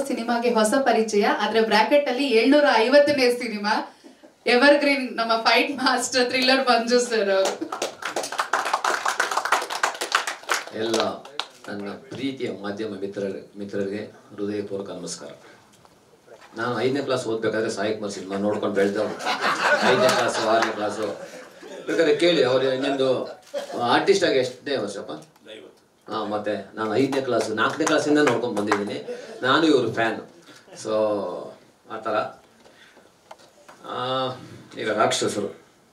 ಸಿನಿಮಾಗೆ ಹೊಸ ಪರಿಚಯ ಆದ್ರೆ ಬ್ರಾಕೆಟ್ ಅಲ್ಲಿ ಏಳ್ನೂರ ಐವತ್ತನೇ ಸಿನಿಮಾ ಎವರ್ ಗ್ರೀನ್ ನಮ್ಮ fight master thriller Manju sir ಅವರು ಎಲ್ಲ ನನ್ನ ಪ್ರೀತಿಯ ಮಾಧ್ಯಮ ಮಿತ್ರರ ಮಿತ್ರರಿಗೆ ಹೃದಯಪೂರ್ವಕ ನಮಸ್ಕಾರ ನಾನು ಐದನೇ ಕ್ಲಾಸ್ ಓದ್ಬೇಕಾದ್ರೆ ಸಾಯಿ ಕುಮಾರ್ ಸಿನಿಮಾ ನೋಡ್ಕೊಂಡು ಬೆಳೆದವನು ಐದನೇ ಕ್ಲಾಸು ಆರನೇ ಕ್ಲಾಸು ಬೇಕಾದ್ರೆ ಕೇಳಿ ಅವ್ರು ನಿಂದು ಆರ್ಟಿಸ್ಟ್ ಆಗಿ ಎಷ್ಟನೇ ವರ್ಷಪ್ಪ ಹಾಂ ಮತ್ತೆ ನಾನು ಐದನೇ ಕ್ಲಾಸು ನಾಲ್ಕನೇ ಕ್ಲಾಸಿಂದ ನೋಡ್ಕೊಂಡು ಬಂದಿದ್ದೀನಿ ನಾನು ಇವರು ಫ್ಯಾನ್ ಸೊ ಆ ಥರ ಆ, ಈಗ ರಾಕ್ಷಸರು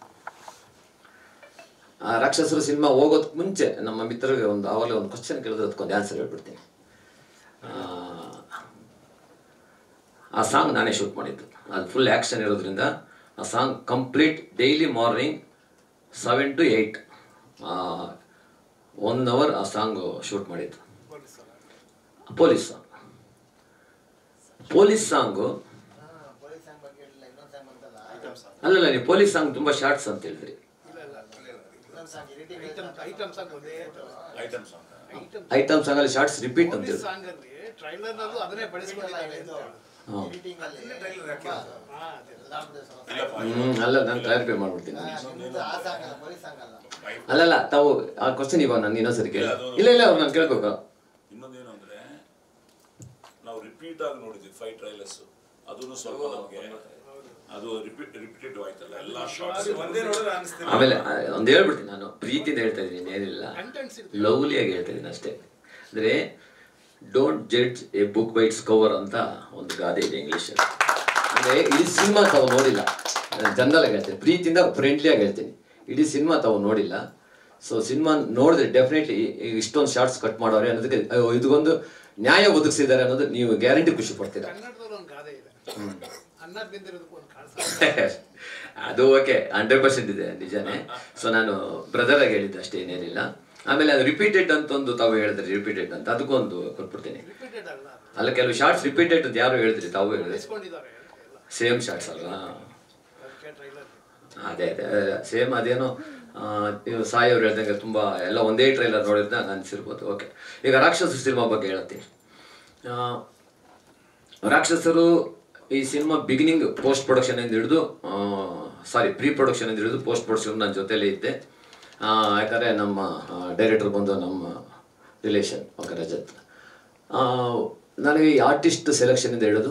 ಆ ರಾಕ್ಷಸರು ಸಿನಿಮಾ ಹೋಗೋದಕ್ಕೆ ಮುಂಚೆ ನಮ್ಮ ಮಿತ್ರರಿಗೆ ಒಂದು ಅವಾಗಲೇ ಒಂದು ಕ್ವಶನ್ ಕೇಳಿದ್ರೆ ಅದಕ್ಕೊಂದು ಆನ್ಸರ್ ಹೇಳ್ಬಿಡ್ತೀನಿ ಆ, ಆ ಸಾಂಗ್ ನಾನೇ ಶೂಟ್ ಮಾಡಿದ್ದು ಅದು ಫುಲ್ ಆ್ಯಕ್ಷನ್ ಇರೋದ್ರಿಂದ ಆ song complete daily morning seven to eight one hour ಆ ಸಾಂಗ್ ಶೂಟ್ ಮಾಡಿದ್ದು ಪೊಲೀಸ್ ಸಾಂಗ್ ಪೊಲೀಸ್ ಸಾಂಗು ಅಲ್ಲಲ್ಲ ನೀವು ಪೊಲೀಸ್ ಸಾಂಗ್ ತುಂಬಾ ಶಾರ್ಟ್ಸ್ ಅಂತ ಹೇಳಿದ್ರಿ ಐಟಮ್ ಸಾಂಗ್ ಒಂದೇ ಐಟಮ್ ಸಾಂಗ್ ಐಟಮ್ ಸಾಂಗ್ ಅಲ್ಲಿ ಶಾರ್ಟ್ಸ್ ರಿಪೀಟ್ ಅಂತ ಹೇಳಿ ಸಾಂಗ್ ಅಲ್ಲಿ ಟ್ರೈಲರ್ ನಲ್ಲೂ ಅದನ್ನೇ ಬಳಸ್ಕೊಂಡಿದ್ದಾರೆ ಅಂತ ಹೇಳು. ಹಾ. ಹಾ, ಅದೇ. ಹ್ಮ್ ಅಲ್ಲ ನಾನು ಕ್ಲಾರಿಫೈ ಮಾಡ್ಬಿಡ್ತೀನಿ ಅಲ್ಲಲ್ಲ ತಾವು ಆ ಕ್ವಶನ್ ಇವಾಗ ನಾನು ಇನ್ನೊಂದ್ಸರಿ ಕೇಳಿ ಇಲ್ಲ ಇಲ್ಲ ಅವ್ರು ನಾನು ಕೇಳ್ಬೇಕು ಇನ್ನೊಂದೇನು ಅಂದ್ರೆ ನಾವು ರಿಪೀಟ್ ಆಗಿ ನೋಡಿದ್ವಿ ಫೈವ್ ಟ್ರೈಲರ್ಸ್ ಅದನ್ನು ಸ್ವಲ್ಪ ನಮಗೆ ಅದು ರಿಪೀಟ್ ರಿಪೀಟೆಡ್ ಆಯ್ತಲ್ಲ ಎಲ್ಲ ಶಾರ್ಟ್ಸ್ ಒಂದೇ ನೋಡಿದ್ರೆ ಅನಿಸ್ತಿಲ್ಲ ಆಮೇಲೆ ಆ, ಒಂದ್ ಹೇಳ್ಬಿಡ್ತೀನಿ ನಾನು ಪ್ರೀತಿಯಿಂದ ಹೇಳ್ತಾ ಇದ್ದೀನಿ ಏನಿಲ್ಲ Contents ಲವ್ಲಿಯಾಗಿ ಹೇಳ್ತಾ ಇದ್ದೀನಿ ಅಷ್ಟೇ ಅಂದ್ರೆ don't judge a book by its cover ಅಂತ ಒಂದು ಗಾದೆ ಇದೆ ಇಂಗ್ಲಿಷ್ ಅಂದ್ರೆ ಇಡೀ ಸಿನಿಮಾ ತಾವು ನೋಡಿಲ್ಲ ಜನರಲ್ ಆಗಿ ಹೇಳ್ತೀನಿ ಪ್ರೀತಿಯಿಂದ ಫ್ರೆಂಡ್ಲಿ ಆಗಿ ಹೇಳ್ತೀನಿ ಇಡೀ ಸಿನಿಮಾ ತಾವು ನೋಡಿಲ್ಲ ಸೊ ಸಿನಿಮಾ ನೋಡಿದ್ರೆ ಡೆಫಿನೆಟ್ಲಿ ಇಷ್ಟೊಂದು ಶಾರ್ಟ್ಸ್ ಕಟ್ ಮಾಡೋರೆ ಅನ್ನೋದಕ್ಕೆ ಅಯ್ಯೋ, ಇದಕ್ಕೊಂದು ನ್ಯಾಯ ಒದಗಿಸಿದ್ದಾರೆ ಅನ್ನೋದು ನೀವು ಗ್ಯಾರಂಟಿ ಖುಷಿ ಪಡ್ತೀರಾ ಕನ್ನಡದಲ್ಲಿ ಒಂದು ಗಾದೆ ಇದೆ ಅನ್ನ ಬೆಂದಿರೋದಕ್ಕೆ ಒಂದು ಕಾಣಿಸ ಅದು ಓಕೆ ಹಂಡ್ರೆಡ್ ಪರ್ಸೆಂಟ್ ಇದೆ ನಿಜಾನೇ ಸೊ ನಾನು ಬ್ರದರ್ ಆಗಿ ಹೇಳಿದ್ದೆ ಅಷ್ಟೇ ಏನೇನಿಲ್ಲ ಆಮೇಲೆ ಅದು ರಿಪೀಟೆಡ್ ಅಂತ ಒಂದು ತಾವು ಹೇಳಿದ್ರಿ ರಿಪೀಟೆಡ್ ಅಂತ ಅದಕ್ಕೊಂದು ಕೊಟ್ಬಿಡ್ತೀನಿ ರಿಪೀಟೆಡ್ ಅಲ್ಲ ಅಲ್ಲ ಕೆಲವು ಶಾರ್ಟ್ಸ್ ರಿಪೀಟೆಡ್ ಅಂತ ಯಾರು ಹೇಳಿದ್ರಿ ತಾವು ಹೇಳಿದ್ರಿ ಇಸ್ಕೊಂಡಿದ್ದಾರೆ ಎಲ್ಲ ಸೇಮ್ ಶಾರ್ಟ್ಸ್ ಅಲ್ವಾ ಅದಕ್ಕೆ ಟ್ರೈಲರ್ ಅದೇ ಅದೇ ಸೇಮ್ ಅದೇನೋ ಆ, ಇವ್ರು ಸಾಯಿ ಅವ್ರು ಹೇಳ್ದಂಗೆ ತುಂಬಾ ಎಲ್ಲ ಒಂದೇ ಟ್ರೈಲರ್ ನೋಡಿದ್ರೆ ಅನ್ಸಿರ್ಬೋದು ಓಕೆ ಈಗ ರಾಕ್ಷಸ ಸಿನಿಮಾ ಬಗ್ಗೆ ಹೇಳ್ತೀನಿ ಆ, ರಾಕ್ಷಸರು ಈ ಸಿನಿಮಾ ಬಿಗಿನಿಂಗ್ ಪೋಸ್ಟ್ ಪ್ರೊಡಕ್ಷನ್ ಇಂದ ಹಿಡಿದು ಸಾರಿ ಪ್ರೀ ಪ್ರೊಡಕ್ಷನ್ ಇಂದ ಹಿಡಿದು ಪೋಸ್ಟ್ ಪ್ರೊಡಕ್ಷನ್ ನನ್ನ ಜೊತೆಲೇ ಇದ್ದೆ ಆ, ಯಾಕಂದ್ರೆ ನಮ್ಮ ಡೈರೆಕ್ಟರ್ ಬಂದು ನಮ್ಮ ರಿಲೇಷನ್ ಓಕೆ ರಜತ್ ಆ, ನನಗೆ ಈ ಆರ್ಟಿಸ್ಟ್ ಸೆಲೆಕ್ಷನ್ ಇಂದ ಹಿಡಿದು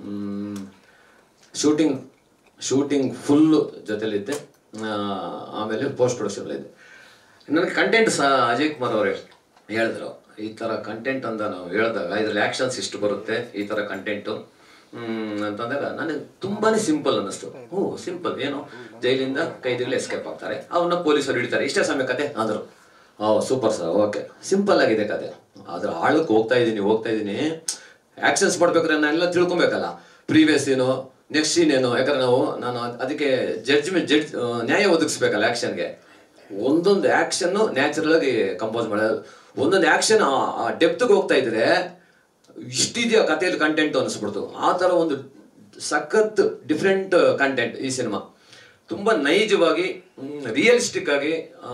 ಶೂಟಿಂಗ್ ಶೂಟಿಂಗ್ ಫುಲ್ಲು ಜೊತೆಲಿದ್ದೆ ಆ, ಆಮೇಲೆ ಪೋಸ್ಟ್ ಪ್ರೊಡಕ್ಷನಲ್ಲಿದ್ದೆ ನನಗೆ ಕಂಟೆಂಟ್ ಸಹ ಅಜಯ್ ಕುಮಾರ್ ಅವರು ಹೇಳಿದ್ರು ಈ ಥರ ಕಂಟೆಂಟ್ ಅಂತ ನಾವು ಹೇಳಿದಾಗ ಇದ್ರಲ್ಲಿ ಆ್ಯಕ್ಷನ್ಸ್ ಇಷ್ಟು ಬರುತ್ತೆ ಈ ಥರ ಕಂಟೆಂಟು ಅಂತಂದಾಗ ನನಗೆ ತುಂಬಾನೇ ಸಿಂಪಲ್ ಅನ್ನಿಸ್ತು ಹ್ಞೂ ಸಿಂಪಲ್ ಏನು ಜೈಲಿಂದ ಕೈದಿಗಳು ಎಸ್ಕೇಪ್ ಆಗ್ತಾರೆ ಅವನ್ನ ಪೊಲೀಸರು ಹಿಡಿತಾರೆ ಇಷ್ಟೇ ಸಮಯ ಕತೆ ಅಂದರು oh super sir okay simple ಆಗಿದೆ ಕತೆ ಆದ್ರೆ ಆಳಕ್ಕೆ ಹೋಗ್ತಾ ಇದ್ದೀನಿ ಹೋಗ್ತಾ ಇದ್ದೀನಿ ಆಕ್ಷನ್ಸ್ ಮಾಡ್ಬೇಕಾದ್ರೆ ನಾನು ಎಲ್ಲ ತಿಳ್ಕೊಬೇಕಲ್ಲ ಪ್ರೀವಿಯಸ್ ಏನು ನೆಕ್ಸ್ಟ್ ಸೀನ್ ಏನು ಯಾಕಂದ್ರೆ ನಾವು ನಾನು ಅದ್- ಅದಕ್ಕೆ ಜಡ್ಜ್ಮೆಂಟ್ ಜಡ್ಜ್ ನ್ಯಾಯ ಒದಗಿಸ್ಬೇಕಲ್ಲ ಆಕ್ಷನ್ಗೆ ಒಂದೊಂದು ಆಕ್ಷನ್ ನ್ಯಾಚುರಲ್ ಆಗಿ ಕಂಪೋಸ್ ಮಾಡೋದು ಒಂದೊಂದು ಆಕ್ಷನ್ ಆ ಡೆಪ್ತ್ಗೆ ಹೋಗ್ತಾ ಇದ್ರೆ ಇಷ್ಟಿದೆಯಾ ಕಥೆಯಲ್ಲಿ ಕಂಟೆಂಟ್ ಅನಿಸ್ಬಿಡ್ತು ಆ ಥರ ಒಂದು ಸಖತ್ ಡಿಫ್ರೆಂಟ್ ಕಂಟೆಂಟ್ ಈ ಸಿನಿಮಾ ತುಂಬಾ ನೈಜವಾಗಿ ರಿಯಲಿಸ್ಟಿಕ್ ಆಗಿ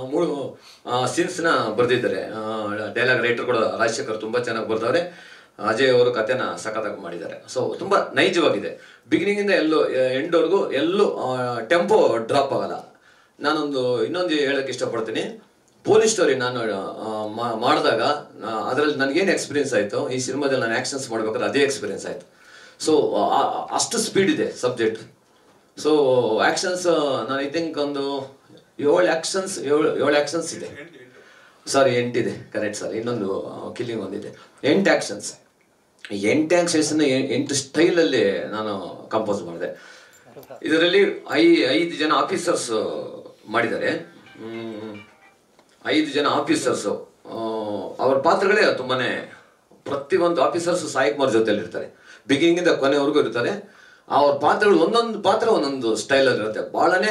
ಸೀನ್ಸ್ನ ಬರೆದಿದ್ದಾರೆ ಡೈಲಾಗ್ ರೈಟರ್ ಕೂಡ ರಾಜಶೇಖರ್ ತುಂಬಾ ಚೆನ್ನಾಗಿ ಬರ್ದವ್ರೆ ಅಜಯ್ ಅವರು ಕಥೆನ ಸಖತ್ತಾಗಿ ಮಾಡಿದ್ದಾರೆ ಸೊ ತುಂಬಾ ನೈಜವಾಗಿದೆ ಬಿಗಿನಿಂಗ್ ಇಂದ ಎಲ್ಲೋ ಎಂಡ್ವರೆಗೂ ಎಲ್ಲೂ ಟೆಂಪೋ ಡ್ರಾಪ್ ಆಗಲ್ಲ ನಾನೊಂದು ಇನ್ನೊಂದು ಹೇಳಕ್ ಇಷ್ಟಪಡ್ತೀನಿ ಪೊಲೀಸ್ ಸ್ಟೋರಿ ನಾನು ಆ, ಮಾ- ಮಾಡಿದಾಗ ಅದರಲ್ಲಿ ನನಗೇನು ಎಕ್ಸ್ಪೀರಿಯನ್ಸ್ ಆಯಿತು ಈ ಸಿನಿಮಾದಲ್ಲಿ ನಾನು ಆ್ಯಕ್ಷನ್ಸ್ ಮಾಡ್ಬೇಕಾದ್ರೆ ಅದೇ ಎಕ್ಸ್ಪೀರಿಯನ್ಸ್ ಆಯಿತು ಸೊ ಅಷ್ಟು ಸ್ಪೀಡ್ ಇದೆ ಸಬ್ಜೆಕ್ಟ್ ಸೊ ಆ್ಯಕ್ಷನ್ಸ್ ನಾನು ಐ ಥಿಂಕ್ ಒಂದು ಏಳು ಆ್ಯಕ್ಷನ್ಸ್ ಏಳು ಏಳು ಆ್ಯಕ್ಷನ್ಸ್ ಇದೆ ಸಾರಿ ಎಂಟಿದೆ ಕರೆಕ್ಟ್ ಸರ್ ಇನ್ನೊಂದು ಕಿಲ್ಲಿಂಗ್ ಒಂದಿದೆ ಎಂಟು ಆ್ಯಕ್ಷನ್ಸ್ ಎಂಟು ಆ್ಯಕ್ಷನ್ಸ್ ಎಂಟು ಸ್ಟೈಲಲ್ಲಿ ನಾನು ಕಂಪೋಸ್ ಮಾಡಿದೆ ಇದರಲ್ಲಿ ಐ ಐದು ಜನ ಆಫೀಸರ್ಸ್ ಮಾಡಿದ್ದಾರೆ ಮ್, ಐದು ಜನ ಆಫೀಸರ್ಸು ಅವ್ರ ಪಾತ್ರಗಳೇ ತುಂಬಾನೇ ಪ್ರತಿಯೊಂದು ಆಫೀಸರ್ಸ್ ಸಾಯಿ ಕುಮಾರ್ ಜೊತೆಲಿ ಇರ್ತಾರೆ ಬಿಗಿನಿಂಗ್ ಇಂದ ಕೊನೆವರೆಗೂ ಇರ್ತಾರೆ ಅವ್ರ ಪಾತ್ರಗಳು ಒಂದೊಂದು ಪಾತ್ರ ಒಂದೊಂದು ಸ್ಟೈಲಲ್ಲಿ ಇರುತ್ತೆ ಭಾಳನೇ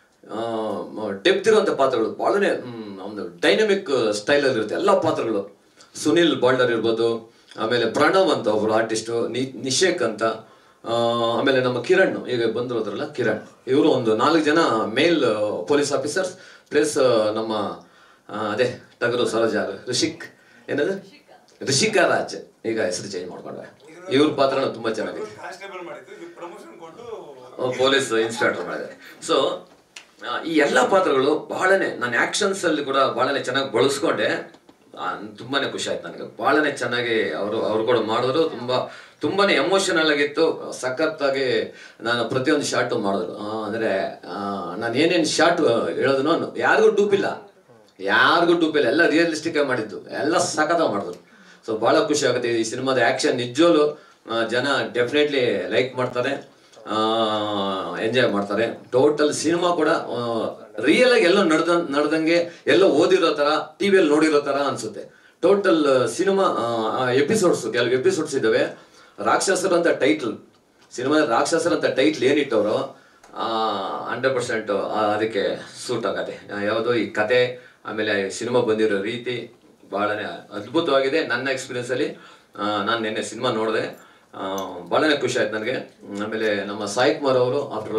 ಡೆಪ್ತ್ ಇರುವಂಥ ಪಾತ್ರಗಳು ಭಾಳನೇ ಮ್, ಒಂದು ಡೈನಮಿಕ್ ಸ್ಟೈಲಲ್ಲಿ ಇರುತ್ತೆ ಎಲ್ಲ ಪಾತ್ರಗಳು ಸುನಿಲ್ ಬಾಲ್ಡರ್ ಇರ್ಬೋದು ಆಮೇಲೆ ಪ್ರಣವ್ ಅಂತ ಒಬ್ರು ಆರ್ಟಿಸ್ಟು ನಿಶೇಕ್ ಅಂತ ಆ, ಆಮೇಲೆ ನಮ್ಮ ಕಿರಣ್ ಈಗ ಬಂದಿರೋದ್ರಲ್ಲ ಕಿರಣ್ ಇವರು ಒಂದು ನಾಲ್ಕು ಜನ ಮೇಲ್ ಪೊಲೀಸ್ ಆಫೀಸರ್ಸ್ ಪ್ಲಸ್ ನಮ್ಮ ಆ, ಅದೇ ಟಗರು ಸರೋಜ ಋಷಿಕ್ ಏನದು ಋಷಿಕಾ ರಾಜ್ ಈಗ ಹೆಸರು ಚೇಂಜ್ ಮಾಡ್ಕೊಂಡ್ರೆ ಇವ್ರ ಪಾತ್ರನೂ ತುಂಬಾ ಚೆನ್ನಾಗಿದೆ ಕಾನ್ಸ್ಟೇಬಲ್ ಮಾಡಿದ್ದು ಇದು ಪ್ರಮೋಷನ್ ಕೊಟ್ಟು ಪೊಲೀಸ್ ಇನ್ಸ್ಪೆಕ್ಟರ್ ಮಾಡಿದೆ ಸೊ ಈ ಎಲ್ಲ ಪಾತ್ರಗಳು ಬಹಳನೇ ನಾನು ಆಕ್ಷನ್ಸ್ ಅಲ್ಲಿ ಕೂಡ ಬಹಳನೇ ಚೆನ್ನಾಗಿ ಬಳಸ್ಕೊಂಡೆ ಆ, ತುಂಬಾನೇ ಖುಷಿ ಆಯ್ತು ನನಗೆ ಬಹಳನೇ ಚೆನ್ನಾಗಿ ಅವರು ಅವರು ಕೂಡ ಮಾಡಿದ್ರು ತುಂಬಾ ತುಂಬಾನೇ ಎಮೋಷನಲ್ ಆಗಿತ್ತು ಸಖತ್ತಾಗಿ ನಾನು ಪ್ರತಿಯೊಂದು ಶಾರ್ಟು ಮಾಡಿದ್ರು ಆ, ಅಂದ್ರೆ ಆ, ನಾನು ಏನೇನು ಶಾರ್ಟ್ ಹೇಳೋದನ್ನು ಯಾರಿಗೂ ಡೂಪಿಲ್ಲ ಯಾರಿಗೂ ಡೂಪಿಲ್ಲ ಎಲ್ಲ ರಿಯಲಿಸ್ಟಿಕ್ ಆಗಿ ಮಾಡಿದ್ದು ಎಲ್ಲ ಸಖತ್ತಾಗಿ ಮಾಡಿದ್ರು ಸೊ ಬಹಳ ಖುಷಿ ಆಗುತ್ತೆ ಈ ಸಿನಿಮಾದ ಆಕ್ಷನ್ ನಿಜವಲ್ಲೂ ಆ, ಜನ ಡೆಫಿನೆಟ್ಲಿ ಲೈಕ್ ಮಾಡ್ತಾರೆ ಎಂಜಾಯ್ ಮಾಡ್ತಾರೆ ಟೋಟಲ್ ಸಿನಿಮಾ ಕೂಡ ರಿಯಲ್ ಆಗಿ ಎಲ್ಲೋ ನಡೆದ ನಡೆದಂಗೆ ಎಲ್ಲೋ ಓದಿರೋ ತರ ಟಿವಿಯಲ್ಲಿ ನೋಡಿರೋ ತರ ಅನ್ಸುತ್ತೆ ಟೋಟಲ್ ಸಿನಿಮಾ ಎಪಿಸೋಡ್ಸ್ ಕೆಲವು ಎಪಿಸೋಡ್ಸ್ ಇದಾವೆ ರಾಕ್ಷಸರು ಅಂತ ಟೈಟ್ಲ್ ಸಿನಿಮಾ ರಾಕ್ಷಸರು ಅಂತ ಟೈಟ್ಲ್ ಏನಿಟ್ಟವರು ಹಂಡ್ರೆಡ್ ಪರ್ಸೆಂಟ್ ಅದಕ್ಕೆ ಸೂಟ್ ಆಗತ್ತೆ ಯಾವುದು ಈ ಕತೆ ಆಮೇಲೆ ಸಿನಿಮಾ ಬಂದಿರೋ ರೀತಿ ಬಹಳನೇ ಅದ್ಭುತವಾಗಿದೆ ನನ್ನ ಎಕ್ಸ್ಪೀರಿಯನ್ಸ್ ಅಲ್ಲಿ ನಾನು ನಿನ್ನೆ ಸಿನಿಮಾ ನೋಡಿದೆ ಬಹಳನೇ ಖುಷಿ ಆಯ್ತು ನನಗೆ ಆಮೇಲೆ ನಮ್ಮ ಸಾಯಿ ಕುಮಾರ್ ಅವರು ಆಫ್ಟರ್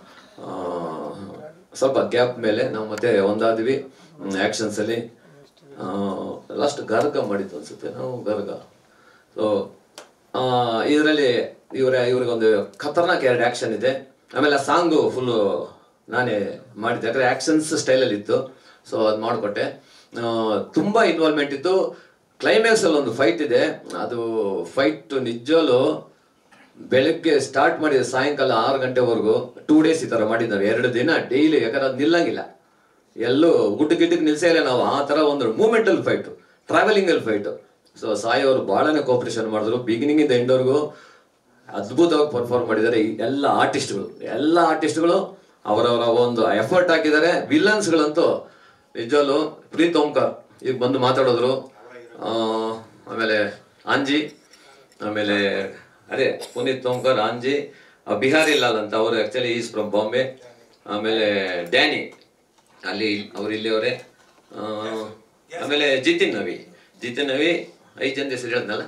ಸ್ವಲ್ಪ ಗ್ಯಾಪ್ ಮೇಲೆ ನಾವು ಮತ್ತೆ ಒಂದಾದ್ವಿ ಆಕ್ಷನ್ಸ್ ಅಲ್ಲಿ ಲಾಸ್ಟ್ ಗರ್ಗ ಮಾಡಿದ್ದು ಅನ್ಸುತ್ತೆ ನಾವು ಗರ್ಗ ಸೊ ಇದರಲ್ಲಿ ಇವರ ಇವ್ರಿಗೊಂದು ಖತರ್ನಾಕ್ ಎರಡು ಆಕ್ಷನ್ ಇದೆ ಆಮೇಲೆ ಸಾಂಗು ಫುಲ್ಲು ನಾನೇ ಮಾಡಿದ್ದೆ ಯಾಕಂದ್ರೆ ಆಕ್ಷನ್ಸ್ ಸ್ಟೈಲಲ್ಲಿ ಇತ್ತು ಸೊ ಅದು ಮಾಡಿಕೊಟ್ಟೆ ತುಂಬ ಇನ್ವಾಲ್ವ್ಮೆಂಟ್ ಇತ್ತು ಕ್ಲೈಮ್ಯಾಕ್ಸ್ ಅಲ್ಲಿ ಒಂದು ಫೈಟ್ ಇದೆ ಅದು ಫೈಟ್ ನಿಜವಲ್ಲೂ ಬೆಳಗ್ಗೆ ಸ್ಟಾರ್ಟ್ ಮಾಡಿದ ಸಾಯಂಕಾಲ ಆರು ಗಂಟೆವರೆಗೂ ಟೂ ಡೇಸ್ ಈ ಥರ ಮಾಡಿದ್ದಾರೆ ಎರಡು ದಿನ ಡೈಲಿ ಯಾಕಂದ್ರೆ ಅದು ನಿಲ್ಲಂಗಿಲ್ಲ ಎಲ್ಲೂ ಗುಡ್ಡ ಗಿಡ್ಡಕ್ಕೆ ನಿಲ್ಸೇ ಇಲ್ಲ ನಾವು ಆ ಥರ ಒಂದು ಮೂಮೆಂಟಲ್ ಫೈಟು ಟ್ರಾವೆಲಿಂಗಲ್ ಫೈಟು ಸೊ ಸಾಯಿ ಅವರು ಭಾಳನೇ ಕೋಪರೇಷನ್ ಮಾಡಿದ್ರು ಬಿಗಿನಿಂಗ್ ಇಂದ ಎಂಡ್ವರೆಗೂ ಅದ್ಭುತವಾಗಿ ಪರ್ಫಾರ್ಮ್ ಮಾಡಿದ್ದಾರೆ ಈ ಎಲ್ಲ ಆರ್ಟಿಸ್ಟ್ಗಳು ಎಲ್ಲ ಆರ್ಟಿಸ್ಟ್ಗಳು ಅವರವರ ಒಂದು ಎಫರ್ಟ್ ಹಾಕಿದ್ದಾರೆ ವಿಲನ್ಸ್ಗಳಂತೂ ನಿಜವಲ್ಲೂ ಪ್ರೀತ್ ಓಂಕಾರ್ ಈಗ ಬಂದು ಮಾತಾಡಿದ್ರು ಆ, ಆಮೇಲೆ ಆಂಜಿ ಆಮೇಲೆ ಅದೇ ಪುನೀತ್ ಓಂಕಾರ್ ಆಂಜಿ ಆ, ಬಿಹಾರಿ ಲಾಲ್ ಅಂತ ಅವರು ಆಕ್ಚುಲಿ ಈಸ್ ಫ್ರಮ್ ಬಾಂಬೆ ಆಮೇಲೆ ಡ್ಯಾನಿ ಅಲ್ಲಿ ಅವ್ರು ಇಲ್ಲಿಯವರೇ ಆ, ಆಮೇಲೆ ಜಿತಿನ್ ನವಿ ಜಿತಿನ್ ನವಿ ಐದು ಜನ ಹೆಸರು ಹೇಳಿದ್ನಲ್ಲ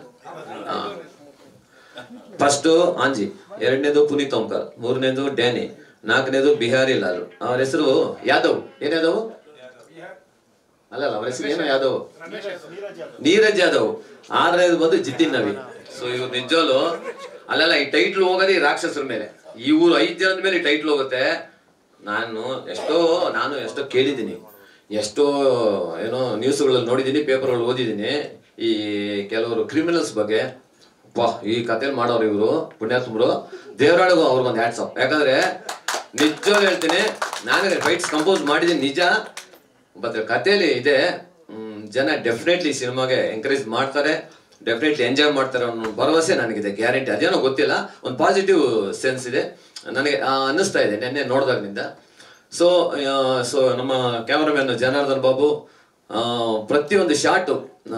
ಫಸ್ಟ್ ಆಂಜಿ ಎರಡನೇದು ಪುನೀತ್ ಓಂಕರ್ ಮೂರನೇದು ಡ್ಯಾನಿ ನಾಲ್ಕನೇದು ಬಿಹಾರಿ ಲಾಲ್ ಅವ್ರ ಹೆಸರು ಯಾದವ್ ಏನ್ ಯಾದವ್ ಅಲ್ಲಲ್ಲ ಅವ್ರ ಹೆಸರು ಏನೋ ಯಾದವ್ ನೀರಜ್ ಯಾದವ್ ಆರನೇದು ಬಂದು ಜಿತಿನ್ ನವಿ ಸೊ ಇವ್ರು ನಿಜವಲ್ಲೂ ಅಲ್ಲಲ್ಲ ಈ ಟೈಟ್ಲ್ ಹೋಗೋದೇ ಈ ರಾಕ್ಷಸರ ಮೇಲೆ ಇವ್ರು ಐದ್ ಜನದ ಮೇಲೆ ಟೈಟ್ಲ್ ಹೋಗುತ್ತೆ ನಾನು ಎಷ್ಟೋ ನಾನು ಎಷ್ಟೋ ಕೇಳಿದ್ದೀನಿ ಎಷ್ಟೋ ಏನೋ ನ್ಯೂಸ್ಗಳಲ್ಲಿ ನೋಡಿದ್ದೀನಿ ಪೇಪರ್ಗಳು ಓದಿದ್ದೀನಿ ಈ ಕೆಲವರು ಕ್ರಿಮಿನಲ್ಸ್ ಬಗ್ಗೆ ವಾ ಈ ಕಥೆಯಲ್ಲಿ ಮಾಡೋರು ಇವರು ಪುಣ್ಯಾತ್ಮರು ದೇವರಾಳಿಗೂ ಅವ್ರಿಗೊಂದು ಹ್ಯಾಟ್ಸ್ ಆಫ್ ಯಾಕಂದ್ರೆ ನಿಜವಾಗ್ಲೂ ಹೇಳ್ತೀನಿ ನಾನು ಫೈಟ್ಸ್ ಕಂಪೋಸ್ ಮಾಡಿದ್ದೀನಿ ನಿಜ ಬಟ್ ಕಥೆಯಲ್ಲಿ ಇದೆ ಮ್, ಜನ ಡೆಫಿನೆಟ್ಲಿ ಸಿನಿಮಾಗೆ ಎಂಕರೇಜ್ ಮಾಡ್ತಾರೆ ಡೆಫಿನೆಟ್ಲಿ ಎಂಜಾಯ್ ಮಾಡ್ತಾರೆ ಅನ್ನೋ ಭರವಸೆ ನನಗಿದೆ ಗ್ಯಾರಂಟಿ ಅದೇನೋ ಗೊತ್ತಿಲ್ಲ ಒಂದು ಪಾಸಿಟಿವ್ ಸೆನ್ಸ್ ಇದೆ ನನಗೆ ಆ, ಅನ್ನಿಸ್ತಾ ಇದೆ ನಿನ್ನೆ ನೋಡಿದಾಗಿನಿಂದ ಸೊ ಸೊ ನಮ್ಮ ಕ್ಯಾಮರಾಮನ್ ಜನಾರ್ದನ್ ಬಾಬು ಆ, ಪ್ರತಿಯೊಂದು ಶಾಟು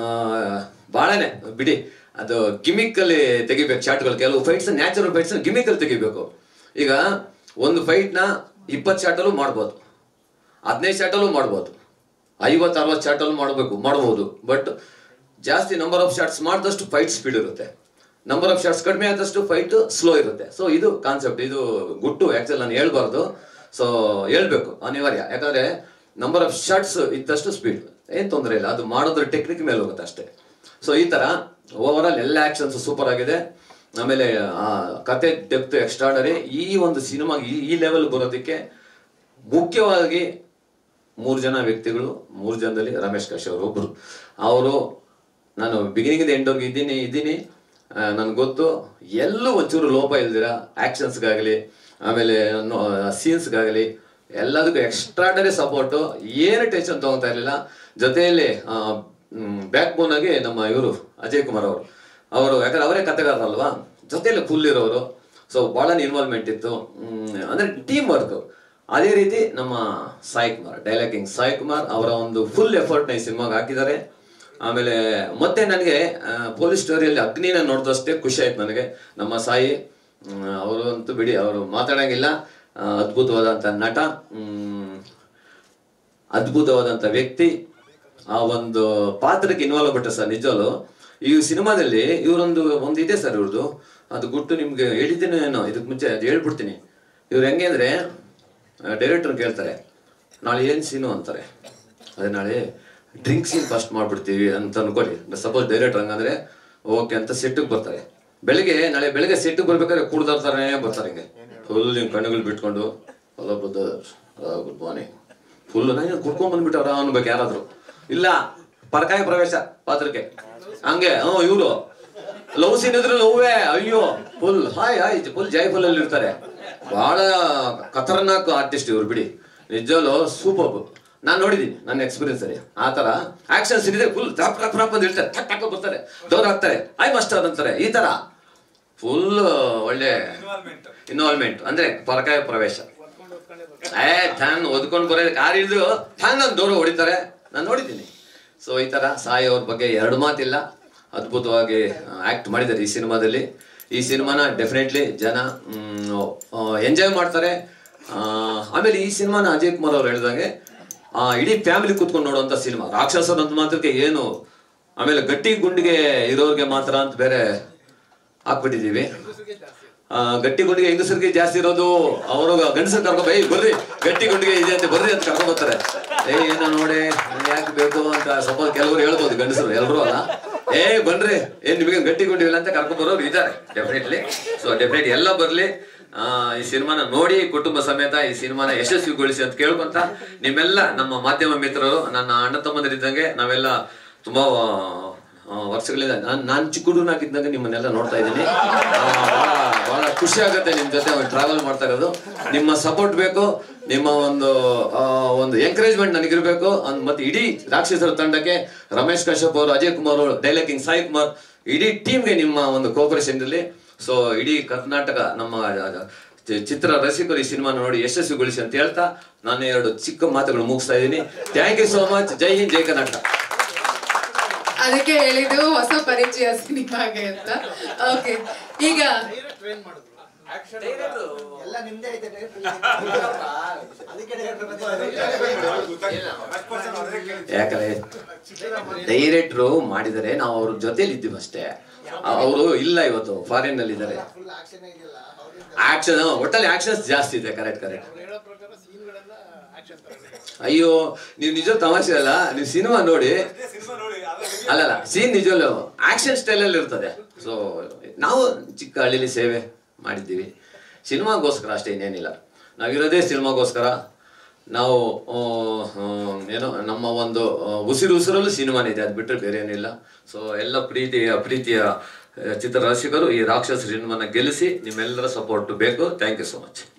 ಭಾಳನೇ ಬಿಡಿ ಅದು ಗಿಮಿಕ್ಕಲ್ಲಿ ತೆಗಿಬೇಕು ಶಾಟ್ಗಳು ಕೆಲವು ಫೈಟ್ಸ್ ನ್ಯಾಚುರಲ್ ಫೈಟ್ಸ್ ಗಿಮಿಕ್ಕಲ್ಲಿ ತೆಗಿಬೇಕು ಈಗ ಒಂದು ಫೈಟ್ನ ಇಪ್ಪತ್ತು ಶಾಟಲ್ಲೂ ಮಾಡ್ಬೋದು ಹದಿನೈದು ಶಾಟಲ್ಲೂ ಮಾಡ್ಬೋದು ಐವತ್ತು ಅರವತ್ತು ಶಾಟಲ್ಲೂ ಮಾಡಬೇಕು ಮಾಡ್ಬೋದು ಬಟ್ ಜಾಸ್ತಿ ನಂಬರ್ ಆಫ್ ಶಾಟ್ಸ್ ಮಾಡಿದಷ್ಟು ಫೈಟ್ ಸ್ಪೀಡ್ ಇರುತ್ತೆ ನಂಬರ್ ಆಫ್ ಶಾಟ್ಸ್ ಕಡಿಮೆ ಆದಷ್ಟು ಫೈಟ್ ಸ್ಲೋ ಇರುತ್ತೆ ಸೊ ಇದು ಕಾನ್ಸೆಪ್ಟ್ ಇದು ಗುಟ್ಟು ಆ್ಯಕ್ಚುಲಿ ನಾನು ಹೇಳ್ಬಾರ್ದು ಸೊ ಹೇಳ್ಬೇಕು ಅನಿವಾರ್ಯ ಯಾಕಂದ್ರೆ ನಂಬರ್ ಆಫ್ ಶಾಟ್ಸ್ ಇದ್ದಷ್ಟು ಸ್ಪೀಡ್ ಏನು ತೊಂದರೆ ಇಲ್ಲ ಅದು ಮಾಡೋದ್ರ ಟೆಕ್ನಿಕ್ ಮೇಲೆ ಹೋಗುತ್ತೆ ಅಷ್ಟೇ ಸೊ ಈ ತರ ಓವರ್ ಆಲ್ ಎಲ್ಲ ಆಕ್ಷನ್ಸ್ ಸೂಪರ್ ಆಗಿದೆ ಆಮೇಲೆ ಆ ಕತೆ ಡೆಪ್ತ್ ಎಕ್ಸ್ಟ್ರಾಡರಿ ಈ ಒಂದು ಸಿನಿಮಾ ಈ ಈ ಲೆವೆಲ್ ಬರೋದಕ್ಕೆ ಮುಖ್ಯವಾಗಿ ಮೂರು ಜನ ವ್ಯಕ್ತಿಗಳು ಮೂರು ಜನದಲ್ಲಿ ರಮೇಶ್ ಕಾಶಿ ಅವರು ಒಬ್ರು ಅವರು ನಾನು ಬಿಗಿನಿಂಗ್ ಎಂಡ್ವರೆಗೆ ಇದ್ದೀನಿ ಇದ್ದೀನಿ ನನಗೆ ಗೊತ್ತು ಎಲ್ಲೂ ಒಂಚೂರು ಲೋಪ ಇಲ್ದಿರ ಆಕ್ಷನ್ಸ್ಗಾಗಲಿ ಆಮೇಲೆ ಸೀನ್ಸ್ಗಾಗಲಿ ಎಲ್ಲದಕ್ಕೂ ಎಕ್ಸ್ಟ್ರಾಡರಿ ಸಪೋರ್ಟು ಏನು ಟೆನ್ಷನ್ ತಗೊತಾ ಇರಲಿಲ್ಲ ಜೊತೆಯಲ್ಲಿ ಬ್ಯಾಕ್ ಬೋನ್ ಆಗಿ ನಮ್ಮ ಇವರು ಅಜಯ್ ಕುಮಾರ್ ಅವರು ಅವರು ಯಾಕಂದ್ರೆ ಅವರೇ ಕತೆಗಾರರಲ್ವಾ ಜೊತೆಯಲ್ಲಿ ಫುಲ್ ಇರೋರು ಸೊ ಭಾಳ ಇನ್ವಾಲ್ವ್ಮೆಂಟ್ ಇತ್ತು ಹ್ಮ್, ಅಂದ್ರೆ ಟೀಮ್ ವರ್ಕ್ ಅದೇ ರೀತಿ ನಮ್ಮ ಸಾಯಿ ಕುಮಾರ್ ಡೈಲಾಗಿಂಗ್ ಸಾಯಿ ಕುಮಾರ್ ಅವರ ಒಂದು ಫುಲ್ ಎಫರ್ಟ್ನ ಈ ಸಿನಿಮಾಗೆ ಹಾಕಿದ್ದಾರೆ ಆಮೇಲೆ ಮತ್ತೆ ನನಗೆ ಪೊಲೀಸ್ ಸ್ಟೋರಿಯಲ್ಲಿ ಅಗ್ನಿನ ನೋಡಿದಷ್ಟೇ ಖುಷಿ ಆಯ್ತು ನನಗೆ ನಮ್ಮ ಸಾಯಿ ಅವರು ಅಂತೂ ಬಿಡಿ ಅವರು ಮಾತಾಡಂಗಿಲ್ಲ ಆ, ಅದ್ಭುತವಾದಂಥ ನಟ ಹ್ಮ್, ಅದ್ಭುತವಾದಂಥ ವ್ಯಕ್ತಿ ಆ ಒಂದು ಪಾತ್ರಕ್ಕೆ ಇನ್ವಾಲ್ವ್ ಆಗ್ಬಿಟ್ರೆ ಸರ್ ನಿಜವಲ್ಲೂ ಈ ಸಿನಿಮಾದಲ್ಲಿ ಇವರೊಂದು ಒಂದು ಇದೆ ಸರ್ ಇವ್ರದ್ದು ಅದು ಗುಟ್ಟು ನಿಮ್ಗೆ ಹೇಳಿದ್ದೇನೆ ಏನೋ ಇದಕ್ಕೆ ಮುಂಚೆ ಅದು ಹೇಳ್ಬಿಡ್ತೀನಿ ಇವ್ರು ಹೆಂಗೆ ಅಂದ್ರೆ ಡೈರೆಕ್ಟರ್ ಕೇಳ್ತಾರೆ ನಾಳೆ ಏನು ಸೀನು ಅಂತಾರೆ ಅದೇ ನಾಳೆ ಡ್ರಿಂಕ್ ಸೀನ್ ಫಸ್ಟ್ ಮಾಡ್ಬಿಡ್ತೀವಿ ಅಂತ ಅನ್ಕೊಳ್ಳಿ ಸಪೋಸ್ ಡೈರೆಕ್ಟರ್ ಹಂಗಂದ್ರೆ ಓಕೆ ಅಂತ ಸೆಟ್ಟಿಗೆ ಬರ್ತಾರೆ ಬೆಳಿಗ್ಗೆ ನಾಳೆ ಬೆಳಿಗ್ಗೆ ಸೆಟ್ ಬರ್ಬೇಕಾದ್ರೆ ಕುಡ್ದಾರ್ತಾನೆ ಬರ್ತಾರೆ ಹಿಂಗೆ ಫುಲ್ ಹಿಂಗೆ ಕಣ್ಣುಗಳು ಬಿಟ್ಕೊಂಡು hello brother good morning full ನಾನು ಕುಡ್ಕೊಂಡ್ ಬಂದ್ಬಿಟ್ಟವ್ರ ಅನ್ಬೇಕು ಯಾರಾದ್ರು ಇಲ್ಲ ಪರಕಾಯ ಪ್ರವೇಶ ಪಾತ್ರಕ್ಕೆ ಹಂಗೆ ಹ್ಞೂ ಇವರು ಲವ್ ಸೀನ್ ಇದ್ರೆ ಲವ್ವೇ ಅಯ್ಯೋ ಫುಲ್ ಹಾಯ್ ಹಾಯ್ ಫುಲ್ ಜೈಫುಲ್ ಅಲ್ಲಿ ಇರ್ತಾರೆ ಬಹಳ ಖತರ್ನಾಕ್ ಆರ್ಟಿಸ್ಟ್ ಇವ್ರು ಬಿಡಿ ನಿಜವಲ್ಲೂ ಸೂಪರ್ ನಾನು ನೋಡಿದ್ದೀನಿ ನನ್ನ ಎಕ್ಸ್ಪೀರಿಯನ್ಸ್ ಅಲ್ಲಿ ಆ ತರ ಆಕ್ಷನ್ ಸೀನ್ ಇದೆ ಫುಲ್ ರಪ್ ರಪ್ ರಪ್ ಅಂತ ಇರ್ತಾರೆ ಟಕ್ ಟಕ್ ಬರ್ತಾರೆ ಡೋರ್ ಹಾಕ್ತಾರೆ ಐ ಮಾಸ್ಟರ್ ಅಂತಾರೆ ಈ ತರ ಫುಲ್ ಒಳ್ಳೆ ಇನ್ವಾಲ್ವ್ಮೆಂಟ್ ಇನ್ವಾಲ್ವ್ಮೆಂಟ್ ಅಂದ್ರೆ ಪರಕಾಯ ಪ್ರವೇಶ ಏ ಥ್ಯಾನ್ ಓದ್ಕೊಂಡು ಬರೋದು ಕಾರ್ ಹಿಡಿದು ಥ್ಯಾನ್ ಅಂತ ಡೋರ್ ಹೊಡಿತಾರೆ ನಾನು ನೋಡಿದ್ದೀನಿ ಸೊ ಈ ತರ ಸಾಯಿ ಅವ್ರ ಬಗ್ಗೆ ಎರಡು ಮಾತಿಲ್ಲ ಅದ್ಭುತವಾಗಿ ಆಕ್ಟ್ ಮಾಡಿದ್ದಾರೆ ಈ ಸಿನಿಮಾದಲ್ಲಿ ಈ ಸಿನಿಮಾನ ಡೆಫಿನೆಟ್ಲಿ ಜನ ಎಂಜಾಯ್ ಮಾಡ್ತಾರೆ ಆ, ಆಮೇಲೆ ಈ ಸಿನಿಮಾನ ಅಜಯ್ ಕುಮಾರ್ ಅವ್ರು ಹೇಳಿದಂಗೆ ಆ, ಇಡೀ ಫ್ಯಾಮಿಲಿ ಕೂತ್ಕೊಂಡು ನೋಡುವಂತ ಸಿನಿಮಾ ರಾಕ್ಷಸರ ಅಂತ ಮಾತ್ರಕ್ಕೆ ಏನು ಆಮೇಲೆ ಗಟ್ಟಿ ಗುಂಡಿಗೆ ಇರೋರ್ಗೆ ಮಾತ್ರ ಅಂತ ಬೇರೆ ಹಾಕ್ಬಿಟ್ಟಿದೀವಿ ಆ, ಗಟ್ಟಿ ಗುಂಡಿಗೆ ಹೆಂಗಸರಿಗೆ ಜಾಸ್ತಿ ಇರೋದು ಅವರು ಗಂಡಸರು ಕರ್ಕೊ ಬೈ ಬರ್ರಿ ಗಟ್ಟಿ ಗುಂಡಿಗೆ ಇದೆ ಅಂತ ಬರ್ರಿ ಅಂತ ಕರ್ಕೊಂಡ್ ಬರ್ತಾರೆ ಏ ಏನೋ ನೋಡಿ ನಂಗೆ ಯಾಕೆ ಬೇಕು ಅಂತ ಸ್ವಲ್ಪ ಕೆಲವರು ಹೇಳ್ಬೋದು ಗಂಡಸರು ಎಲ್ಲರೂ ಅಲ್ಲ ಏ ಬನ್ರಿ ಏನ್ ನಿಮಗೆ ಗಟ್ಟಿ ಗುಂಡಿ ಇಲ್ಲ ಅಂತ ಕರ್ಕೊಂಡ್ ಬರೋರು ಇದ್ದಾರೆ ಡೆಫಿನೆಟ್ಲಿ ಸೊ ಡೆಫಿನೆಟ್ ಎಲ್ಲ ಬರ್ಲಿ ಆ, ಈ ಸಿನಿಮಾನ ನೋಡಿ ಕುಟುಂಬ ಸಮೇತ ಈ ಸಿನಿಮಾನ ಯಶಸ್ವಿಗೊಳಿಸಿ ಅಂತ ಕೇಳ್ಕೊಂತ ನಿಮ್ಮೆಲ್ಲ ನಮ್ಮ ಮಾಧ್ಯಮ ಮಿತ್ರರು ನನ್ನ ಅಣ್ಣ ತಮ್ಮಂದಿರಿದ್ದಂಗೆ ನಾವೆಲ್ಲ ತುಂಬಾ ಆ, ವರ್ಷಗಳಿಂದ ನಾನ್ ನಾನ್ ಚಿಕ್ಕ ಹುಡುಗನಾಗಿದ್ದಾಗ ನಿಮ್ಮನ್ನೆಲ್ಲ ನೋಡ್ತಾ ಇದ್ದೀನಿ ಆ, ಬಹಳ ಬಹಳ ಖುಷಿ ಆಗುತ್ತೆ ನಿಮ್ ಜೊತೆ ಟ್ರಾವೆಲ್ ಮಾಡ್ತಾ ಇರೋದು ನಿಮ್ಮ ಸಪೋರ್ಟ್ ಬೇಕು ನಿಮ್ಮ ಒಂದು ಆ, ಒಂದು ಎಂಕರೇಜ್ಮೆಂಟ್ ನನಗಿರ್ಬೇಕು ಅಂದ್ ಮತ್ತೆ ಇಡೀ ರಾಕ್ಷಸರ ತಂಡಕ್ಕೆ ರಮೇಶ್ ಕಶ್ಯಪ್ ಅವರು ಅಜಯ್ ಕುಮಾರ್ ಅವರು ಡೈಲಾಕಿಂಗ್ ಸಾಯಿ ಕುಮಾರ್ ಇಡೀ ಟೀಮ್ಗೆ ನಿಮ್ಮ ಒಂದು ಕೋಪರೇಷನ್ ಇರಲಿ ಸೊ ಇಡೀ ಕರ್ನಾಟಕ ನಮ್ಮ ಚಿ- ಚಿತ್ರ ರಸಿಕರು ಈ ಸಿನಿಮಾ ನೋಡಿ ಯಶಸ್ವಿಗೊಳಿಸಿ ಅಂತ ಹೇಳ್ತಾ ನಾನು ಎರಡು ಚಿಕ್ಕ ಮಾತುಗಳು ಮುಗಿಸ್ತಾ ಇದ್ದೀನಿ thank you so much Jai Hind Jai Karnataka ಅದಕ್ಕೆ ಹೇಳಿದ್ದು ಹೊಸ ಪರಿಚಯ ಸಿನಿಮಾಗೆ ಅಂತ ಓಕೆ ಈಗ ಟ್ರೈನ್ ಮಾಡಿದ್ರು ಎಲ್ಲ ನಿಮ್ದೇ ಐತೆ ಅದಕ್ಕೆ ಯಾಕಂದ್ರೆ ಡೈರೆಕ್ಟ್ರು ಮಾಡಿದರೆ ನಾವು ಅವ್ರ ಜೊತೆಲಿ ಇದ್ದೀವಿ ಅಷ್ಟೇ ಅವರು ಇಲ್ಲ ಇವತ್ತು ಫಾರಿನ್ ನಲ್ಲಿ ಇದ್ದಾರೆ ಫುಲ್ ಆಕ್ಷನ್ ಇದೆಯಲ್ಲ ಅವ್ರಿಂದ ಆಕ್ಷನ್ ಒಟ್ಟಲ್ಲಿ ಆಕ್ಷನ್ಸ್ ಜಾಸ್ತಿ ಇದೆ ಕರೆಕ್ಟ್ ಕರೆಕ್ಟ್ ಅವ್ರು ಹೇಳೋ ಪ್ರಕಾರ ಸೀನ್ಗಳೆಲ್ಲ ಆಕ್ಷನ್ ತರ ಅಯ್ಯೋ ನೀವು ನಿಜ ತಮಾಷೆ ಅಲ್ಲ ನೀವು ಸಿನಿಮಾ ನೋಡಿ ಸಿನಿಮಾ ನೋಡಿ ಅದೇ ಅಲ್ಲಲ್ಲ ಸೀನ್ ನಿಜವಲ್ಲೂ ಆಕ್ಷನ್ ಸ್ಟೈಲ್ ಅಲ್ಲಿ ಇರ್ತದೆ ಸೊ ನಾವು ಚಿಕ್ಕ ಹಳ್ಳಿಲಿ ಸೇವೆ ಮಾಡಿದ್ದೀವಿ ಸಿನಿಮಾಗೋಸ್ಕರ ಅಷ್ಟೇ ಇನ್ನೇನಿಲ್ಲ ನಾವಿರೋದೇ ಸಿನಿಮಾಗೋಸ್ಕರ ನಾವು ಆ, ಆ, ಏನೋ ನಮ್ಮ ಒಂದು ಆ, ಉಸಿರು ಉಸಿರಲ್ಲೂ ಸಿನಿಮಾನೇ ಇದೆ ಅದು ಬಿಟ್ಟರೆ ಬೇರೆ ಏನಿಲ್ಲ ಸೊ ಎಲ್ಲ ಪ್ರೀತಿಯ ಪ್ರೀತಿಯ ಆ, ಚಿತ್ರ ರಸಿಕರು ಈ ರಾಕ್ಷಸ ಸಿನಿಮಾನ ಗೆಲ್ಲಿಸಿ ನಿಮ್ಮೆಲ್ಲರ ಸಪೋರ್ಟ್ ಬೇಕು ಥ್ಯಾಂಕ್ ಯು ಸೊ ಮಚ್